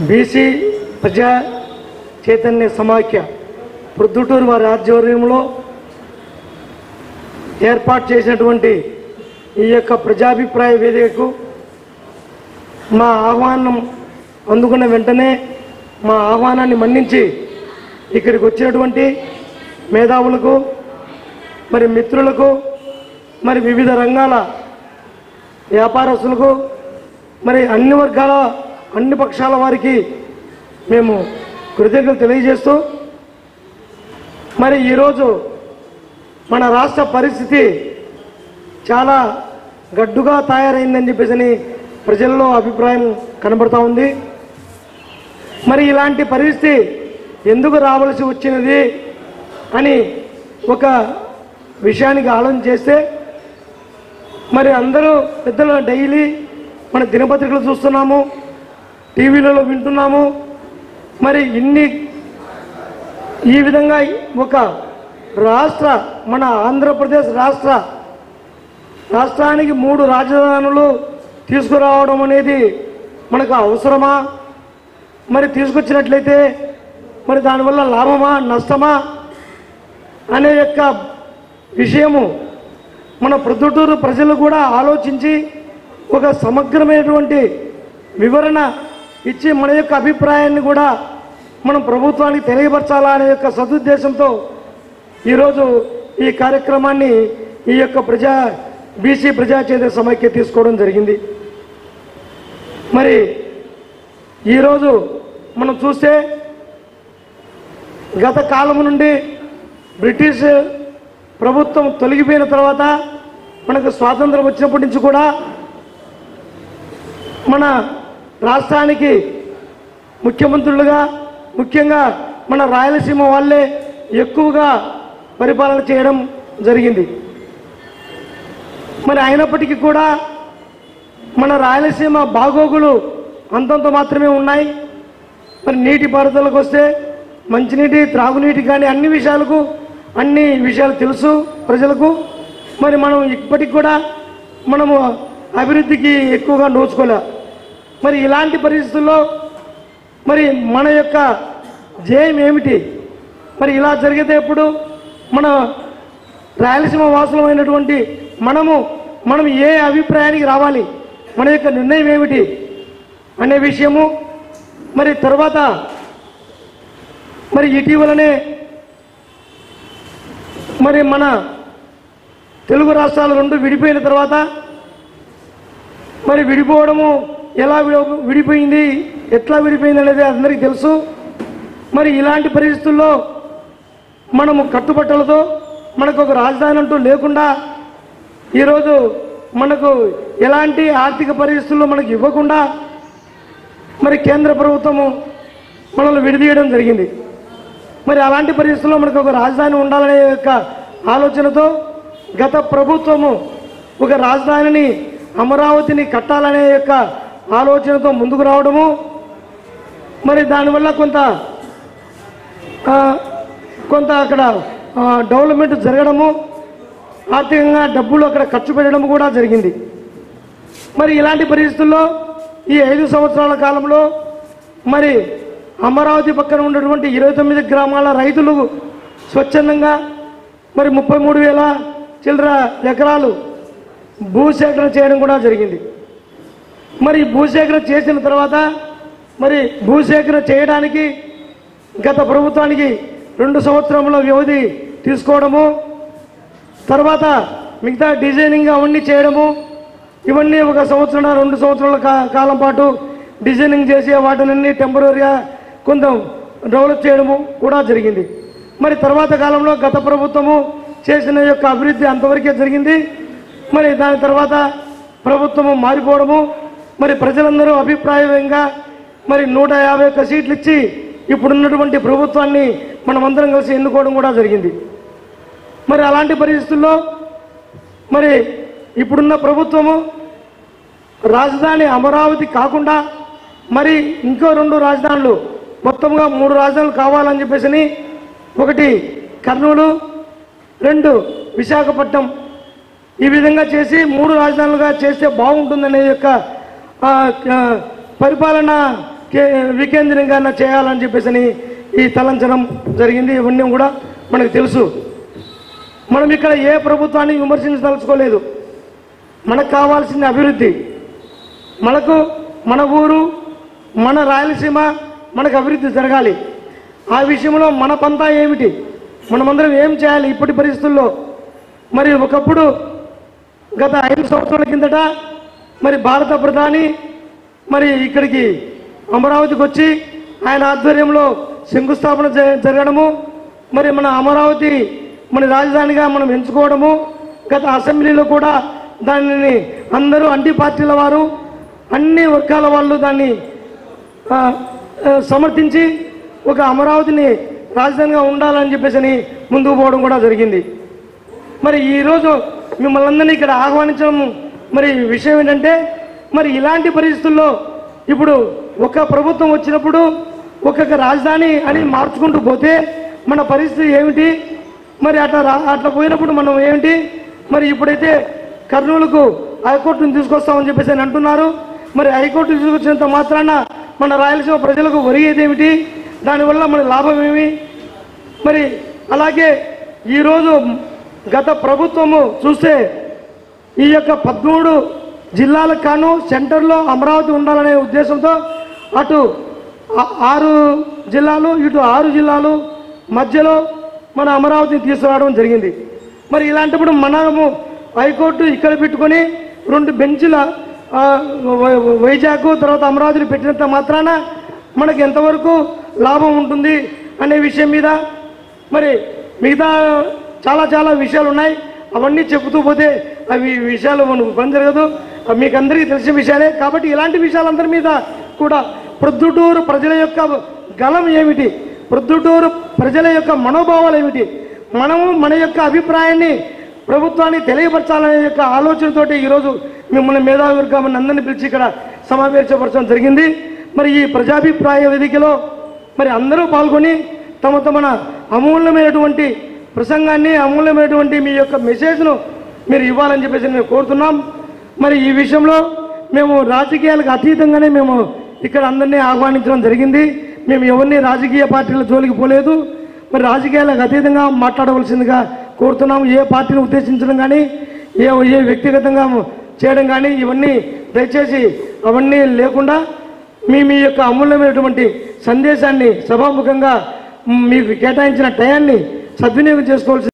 BC ప్రజా చైతన్య సమాఖ్య ప్రొద్దుటూరు వారి ఆధ్వర్యంలో ఏర్పాటు చేసినటువంటి ఈ యొక్క ప్రజాభిప్రాయ వేదికకు మా ఆహ్వానం అందుకున్న వెంటనే మా ఆహ్వానాన్ని మన్నించి ఇక్కడికి వచ్చినటువంటి మేధావులకు మరి మిత్రులకు మరి వివిధ రంగాల వ్యాపారస్తులకు మరి అన్ని వర్గాల అన్ని పక్షాల వారికి మేము కృతజ్ఞతలు తెలియజేస్తూ మరి ఈరోజు మన రాష్ట్ర పరిస్థితి చాలా గడ్డుగా తయారైందని చెప్పేసి ప్రజల్లో అభిప్రాయం కనబడతా ఉంది మరి ఇలాంటి పరిస్థితి ఎందుకు రావలసి వచ్చినది అని ఒక విషయానికి ఆలోచన చేస్తే మరి అందరూ పెద్దలు డైలీ మన దినపత్రికలు చూస్తున్నాము టీవీలలో వింటున్నాము మరి ఇన్ని ఈ విధంగా ఒక రాష్ట్ర మన ఆంధ్రప్రదేశ్ రాష్ట్ర రాష్ట్రానికి మూడు రాజధానులు తీసుకురావడం అనేది మనకు అవసరమా మరి తీసుకొచ్చినట్లయితే మరి దానివల్ల లాభమా నష్టమా అనే యొక్క విషయము మన ప్రొద్దుటూరు ప్రజలు కూడా ఆలోచించి ఒక సమగ్రమైనటువంటి వివరణ ఇచ్చి మన యొక్క అభిప్రాయాన్ని కూడా మనం ప్రభుత్వానికి తెలియపరచాలా అనే యొక్క సదుద్దేశంతో ఈరోజు ఈ కార్యక్రమాన్ని ఈ యొక్క ప్రజా బీసీ ప్రజా చైతన్య సమైక్య తీసుకోవడం జరిగింది మరి ఈరోజు మనం చూస్తే గత కాలం నుండి బ్రిటిష్ ప్రభుత్వం తొలగిపోయిన తర్వాత మనకు స్వాతంత్రం వచ్చినప్పటి నుంచి కూడా మన రాష్ట్రానికి ముఖ్యమంత్రులుగా ముఖ్యంగా మన రాయలసీమ వాళ్ళే ఎక్కువగా పరిపాలన చేయడం జరిగింది మరి అయినప్పటికీ కూడా మన రాయలసీమ బాగోగులు అంతంత మాత్రమే ఉన్నాయి మరి నీటి పారుదలకు వస్తే మంచినీటి త్రాగునీటి కానీ అన్ని విషయాలకు అన్ని విషయాలు తెలుసు ప్రజలకు మరి మనం ఇప్పటికి కూడా మనము అభివృద్ధికి ఎక్కువగా నోచుకోలే మరి ఇలాంటి పరిస్థితుల్లో మరి మన యొక్క ధ్యేయం ఏమిటి మరి ఇలా జరిగితే ఎప్పుడు మన రాయలసీమ వాసులమైనటువంటి మనము మనం ఏ అభిప్రాయానికి రావాలి మన యొక్క నిర్ణయం ఏమిటి అనే విషయము మరి తర్వాత మరి ఇటీవలనే మరి మన తెలుగు రాష్ట్రాలు రెండు విడిపోయిన తర్వాత మరి విడిపోవడము ఎలా విడి- విడిపోయింది ఎట్లా విడిపోయింది అనేది అందరికీ తెలుసు మరి ఇలాంటి పరిస్థితుల్లో మనము కట్టుబట్టలతో మనకు ఒక రాజధాని అంటూ లేకుండా ఈరోజు మనకు ఎలాంటి ఆర్థిక పరిస్థితుల్లో మనకు ఇవ్వకుండా మరి కేంద్ర ప్రభుత్వము మనల్ని విడదీయడం జరిగింది మరి అలాంటి పరిస్థితుల్లో మనకు ఒక రాజధాని ఉండాలనే యొక్క ఆలోచనతో గత ప్రభుత్వము ఒక రాజధానిని అమరావతిని కట్టాలనే యొక్క ఆలోచనతో ముందుకు రావడము మరి దానివల్ల కొంత ఆ, కొంత అక్కడ ఆ, డెవలప్మెంట్ జరగడము ఆర్థికంగా డబ్బులు అక్కడ ఖర్చు పెట్టడం కూడా జరిగింది మరి ఇలాంటి పరిస్థితుల్లో ఈ ఐదు సంవత్సరాల కాలంలో మరి అమరావతి పక్కన ఉన్నటువంటి ఇరవై తొమ్మిది గ్రామాల రైతులు స్వచ్ఛందంగా మరి ముప్పై మూడు వేల చిల్లర ఎకరాలు భూసేకరణ చేయడం కూడా జరిగింది మరి భూసేకరణ చేసిన తర్వాత మరి భూసేకరణ చేయడానికి గత ప్రభుత్వానికి రెండు సంవత్సరముల వ్యవధి తీసుకోవడము తర్వాత మిగతా డిజైనింగ్ అవన్నీ చేయడము ఇవన్నీ ఒక సంవత్సరం రెండు సంవత్సరాల కా- కాలం పాటు డిజైనింగ్ చేసి వాటినన్నీ టెంపరీగా కొంత డెవలప్ చేయడము కూడా జరిగింది మరి తర్వాత కాలంలో గత ప్రభుత్వము చేసిన యొక్క అభివృద్ధి అంతవరకే జరిగింది మరి దాని తర్వాత ప్రభుత్వము మారిపోవడము మరి ప్రజలందరూ అభిప్రాయంగా మరి నూట యాభై ఒక్క సీట్లు ఇచ్చి ఇప్పుడున్నటువంటి ప్రభుత్వాన్ని మనమందరం కలిసి ఎన్నుకోవడం కూడా జరిగింది మరి అలాంటి పరిస్థితుల్లో మరి ఇప్పుడున్న ప్రభుత్వము రాజధాని అమరావతి కాకుండా మరి ఇంకో రెండు రాజధానులు మొత్తంగా మూడు రాజధానులు కావాలని చెప్పేసి ఒకటి కర్నూలు రెండు విశాఖపట్నం ఈ విధంగా చేసి మూడు రాజధానులుగా చేస్తే బాగుంటుందనే యొక్క ఆ, ఆ, పరిపాలన కే వికేంద్రీకరణ చేయాలని చెప్పేసి ఈ తలంచడం జరిగింది ఇవన్నీ కూడా మనకు తెలుసు మనం ఇక్కడ ఏ ప్రభుత్వాన్ని విమర్శించదలుచుకోలేదు మనకు కావాల్సింది అభివృద్ధి మనకు మన ఊరు మన రాయలసీమ మనకు అభివృద్ధి జరగాలి ఆ విషయంలో మన పంతా ఏమిటి మనమందరం ఏం చేయాలి ఇప్పటి పరిస్థితుల్లో మరి ఒకప్పుడు గత ఐదు సంవత్సరాల కిందట మరి భారత ప్రధాని మరి ఇక్కడికి అమరావతికి వచ్చి ఆయన ఆధ్వర్యంలో శంకుస్థాపన జ- జరగడము మరి మన అమరావతి మన రాజధానిగా మనం ఎంచుకోవడము గత అసెంబ్లీలో కూడా దానిని అందరూ అన్ని పార్టీల వారు అన్ని వర్గాల వాళ్ళు దాన్ని ఆ, ఆ, సమర్థించి ఒక అమరావతిని రాజధానిగా ఉండాలని చెప్పేసి ముందుకు పోవడం కూడా జరిగింది మరి ఈరోజు మిమ్మల్ని అందరినీ ఇక్కడ ఆహ్వానించడం మరి విషయం ఏంటంటే మరి ఇలాంటి పరిస్థితుల్లో ఇప్పుడు ఒక ప్రభుత్వం వచ్చినప్పుడు ఒక్కొక్క రాజధాని అని మార్చుకుంటూ పోతే మన పరిస్థితి ఏమిటి మరి అట్లా రా- అట్లా పోయినప్పుడు మనం ఏమిటి మరి ఇప్పుడైతే కర్నూలుకు హైకోర్టును తీసుకొస్తామని చెప్పేసి అని అంటున్నారు మరి హైకోర్టు తీసుకొచ్చినంత మాత్రాన మన రాయలసీమ ప్రజలకు ఒరిగేదేమిటి దానివల్ల మన లాభం ఏమి మరి అలాగే ఈరోజు గత ప్రభుత్వము చూస్తే ఈ యొక్క పదమూడు జిల్లాలకు కాను సెంటర్లో అమరావతి ఉండాలనే ఉద్దేశంతో అటు ఆ- ఆరు జిల్లాలు ఇటు ఆరు జిల్లాలు మధ్యలో మన అమరావతిని తీసుకురావడం జరిగింది మరి ఇలాంటప్పుడు మనము హైకోర్టు ఇక్కడ పెట్టుకొని రెండు బెంచ్ల ఆ, వై- వైజాగ్ తర్వాత అమరావతిని పెట్టినంత మాత్రాన మనకి ఎంతవరకు లాభం ఉంటుంది అనే విషయం మీద మరి మిగతా చాలా చాలా విషయాలు ఉన్నాయి అవన్నీ చెబుతూ పోతే అవి విషయాలు మనకు పని జరగదు అవి మీకు అందరికీ తెలిసిన విషయాలే కాబట్టి ఇలాంటి విషయాలందరి మీద కూడా ప్రొద్దుటూరు ప్రజల యొక్క గలం ఏమిటి ప్రొద్దుటూరు ప్రజల యొక్క మనోభావాలు ఏమిటి మనము మన యొక్క అభిప్రాయాన్ని ప్రభుత్వాన్ని తెలియపరచాలనే యొక్క ఆలోచనతోటి ఈరోజు మిమ్మల్ని మేధావర్గాన్ని అందరినీ పిలిచి ఇక్కడ సమావేశపరచడం జరిగింది మరి ఈ ప్రజాభిప్రాయ వేదికలో మరి అందరూ పాల్గొని తమ తమన అమూల్యమైనటువంటి ప్రసంగాన్ని అమూల్యమైనటువంటి మీ యొక్క మెసేజ్ను మీరు ఇవ్వాలని చెప్పేసి మేము కోరుతున్నాం మరి ఈ విషయంలో మేము రాజకీయాలకు అతీతంగానే మేము ఇక్కడ అందరినీ ఆహ్వానించడం జరిగింది మేము ఎవరిని రాజకీయ పార్టీల జోలికి పోలేదు మరి రాజకీయాలకు అతీతంగా మాట్లాడవలసిందిగా కోరుతున్నాము ఏ పార్టీని ఉద్దేశించడం కానీ ఏ ఏ వ్యక్తిగతంగా చేయడం కానీ ఇవన్నీ దయచేసి అవన్నీ లేకుండా మీ మీ యొక్క అమూల్యమైనటువంటి సందేశాన్ని సభాముఖంగా మీకు కేటాయించిన టయాన్ని సద్వినియోగం చేసుకోవాల్సి